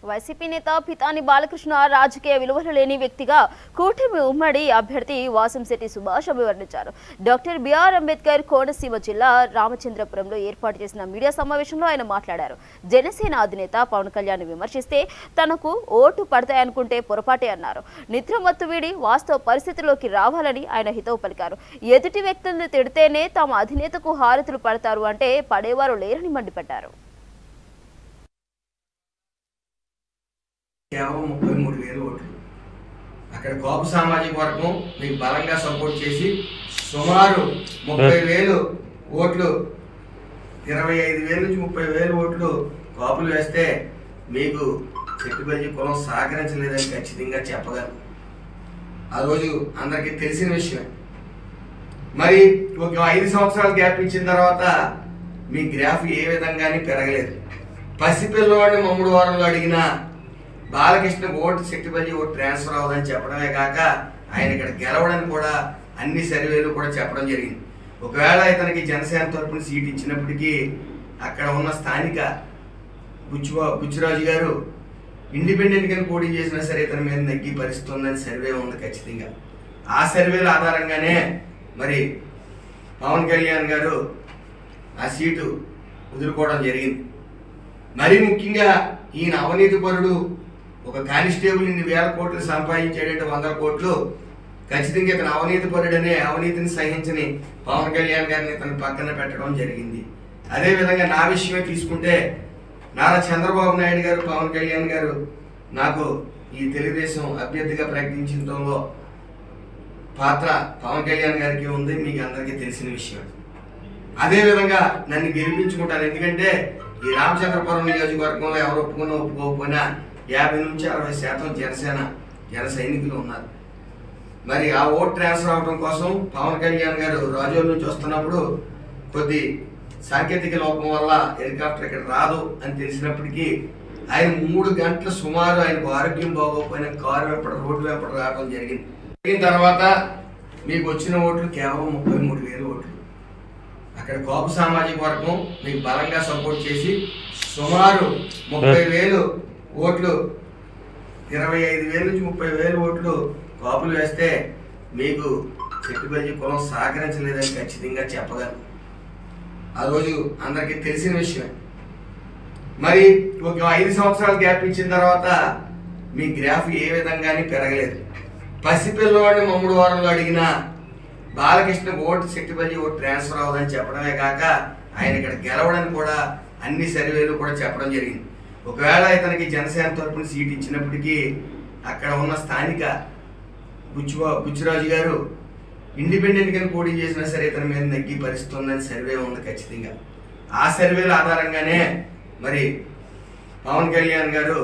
YCP నేత పితాని బాలకృష్ణ రాజకీయ విలువలు లేని వ్యక్తిగా కూటమి ఉమ్మడి అభ్యర్థి వాసంశెట్టి సుభాష్ అభివర్ణించారు డాక్టర్ బిఆర్ అంబేద్కర్ కోనసీమ జిల్లా రామచంద్రపురంలో ఏర్పాటు చేసిన మీడియా సమావేశంలో ఆయన మాట్లాడారు జనసేన అధినేత పవన్ కళ్యాణ్ విమర్శిస్తే తనకు ఓటు పడతాయనుకుంటే పొరపాటే అన్నారు నిద్రమత్తు వీడి వాస్తవ పరిస్థితిలోకి రావాలని ఆయన హితవు పలికారు ఎదుటి వ్యక్తులను తిడితేనే తమ అధినేతకు హారతులు పడతారు అంటే పడేవారు లేరని మండిపడ్డారు కేవలం ముప్పై మూడు వేలు ఓట్లు అక్కడ కోప సామాజిక వర్గం మీకు బలంగా సపోర్ట్ చేసి సుమారు ముప్పై వేలు ఓట్లు ఇరవై ఐదు వేల నుంచి ముప్పై వేలు ఓట్లు కాపులు వేస్తే మీకు చెట్టుబల్లి కులం సహకరించలేదని ఖచ్చితంగా చెప్పగలను ఆ రోజు అందరికీ తెలిసిన విషయం మరి ఒక ఐదు సంవత్సరాలు గ్యాప్ ఇచ్చిన తర్వాత మీ గ్రాఫ్ ఏ విధంగానే పెరగలేదు పసిపిల్లవాడిని మమ్ముడు వారంలో అడిగిన బాలకృష్ణ ఓటు శక్తిపల్లి ఓటు ట్రాన్స్ఫర్ అవ్వదని చెప్పడమే కాక ఆయన ఇక్కడ గెలవడానికి కూడా అన్ని సర్వేలు కూడా చెప్పడం జరిగింది ఒకవేళ ఇతనికి జనసేన తరపున సీట్ ఇచ్చినప్పటికీ అక్కడ ఉన్న స్థానిక బుచ్చు బుచ్చిరాజు గారు ఇండిపెండెంట్ గా పోటీ చేసినా సరే ఇతని మీద నగ్గి పరిస్థితి ఉందని సర్వే ఉంది ఖచ్చితంగా ఆ సర్వేల ఆధారంగానే మరి పవన్ కళ్యాణ్ గారు ఆ సీటు వదులుకోవడం జరిగింది మరీ ముఖ్యంగా ఈయన అవినీతి పరుడు ఒక కానిస్టేబుల్ ఇన్ని వేల కోట్లు సంపాదించేటట్టు వందల కోట్లు ఖచ్చితంగా ఇతను అవినీతి పరుడనే అవినీతిని సహించని పవన్ కళ్యాణ్ గారిని ఇతను పక్కన పెట్టడం జరిగింది అదే విధంగా నా విషయమే తీసుకుంటే నారా చంద్రబాబు నాయుడు గారు పవన్ కళ్యాణ్ గారు నాకు ఈ తెలుగుదేశం అభ్యర్థిగా ప్రకటించడంలో పాత్ర పవన్ కళ్యాణ్ గారికి ఉంది మీకు అందరికీ తెలిసిన విషయం అదే విధంగా నన్ను గెలిపించుకుంటాను ఎందుకంటే ఈ రామచంద్రపురం నియోజకవర్గంలో ఎవరు ఒప్పుకున్నా ఒప్పుకోకపోయినా యాభై నుంచి అరవై శాతం జనసేన జన సైనికులు ఉన్నారు మరి ఆ ఓట్ ట్రాన్స్ఫర్ అవడం కోసం పవన్ కళ్యాణ్ గారు రాజోల నుంచి వస్తున్నప్పుడు కొద్ది సాంకేతిక లోపం వల్ల హెలికాప్టర్ ఇక్కడ రాదు అని తెలిసినప్పటికీ ఆయన మూడు గంటల సుమారు ఆయనకు ఆరోగ్యం బాగోకపోయినా కారు వెంపడ రోడ్డు వెంపడ రావడం జరిగింది జరిగిన తర్వాత మీకు వచ్చిన ఓట్లు కేవలం ముప్పై మూడు వేలు ఓట్లు అక్కడ కోప సామాజిక వర్గం మీకు బలంగా సపోర్ట్ చేసి సుమారు ముప్పై వేలు ఓట్లు ఇరవై ఐదు వేల నుంచి ముప్పై వేలు ఓట్లు కాపులు వేస్తే మీకు చెట్టుబల్లి కులం సహకరించలేదని ఖచ్చితంగా చెప్పగలను ఆ రోజు అందరికీ తెలిసిన విషయం మరి ఒక ఐదు సంవత్సరాలు గ్యాప్ ఇచ్చిన తర్వాత మీ గ్రాఫ్ ఏ విధంగానే పెరగలేదు పసిపిల్లవాడిని మమ్ముడు వారంలో అడిగిన బాలకృష్ణ ఓటు శక్తిపల్లి ఓటు ట్రాన్స్ఫర్ అవ్వదని చెప్పడమే కాక ఆయన ఇక్కడ గెలవడానికి కూడా అన్ని సర్వేలు కూడా చెప్పడం జరిగింది ఒకవేళ ఇతనికి జనసేన తరపున సీట్ ఇచ్చినప్పటికీ అక్కడ ఉన్న స్థానిక బుచ్చు బుచ్చిరాజు గారు ఇండిపెండెంట్ గా పోటీ చేసినా సరే ఇతని మీద నగ్గి పరిస్థితి ఉందని సర్వే ఉంది ఖచ్చితంగా ఆ సర్వేల ఆధారంగానే మరి పవన్ కళ్యాణ్ గారు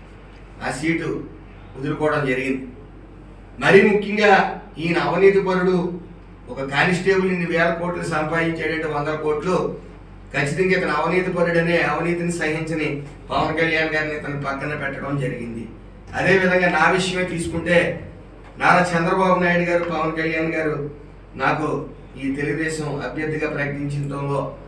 ఆ సీటు వదులుకోవడం జరిగింది మరీ ముఖ్యంగా ఈయన అవినీతి పరుడు ఒక కానిస్టేబుల్ ఇన్ని వేల కోట్లు సంపాదించేటట్టు వందల కోట్లు ఖచ్చితంగా ఇతను అవినీతి పరుడనే అవినీతిని సహించని పవన్ కళ్యాణ్ గారిని ఇతను పక్కన పెట్టడం జరిగింది అదే విధంగా నా విషయమే తీసుకుంటే నారా చంద్రబాబు నాయుడు గారు పవన్ కళ్యాణ్ గారు నాకు ఈ తెలుగుదేశం అభ్యర్థిగా ప్రకటించడంలో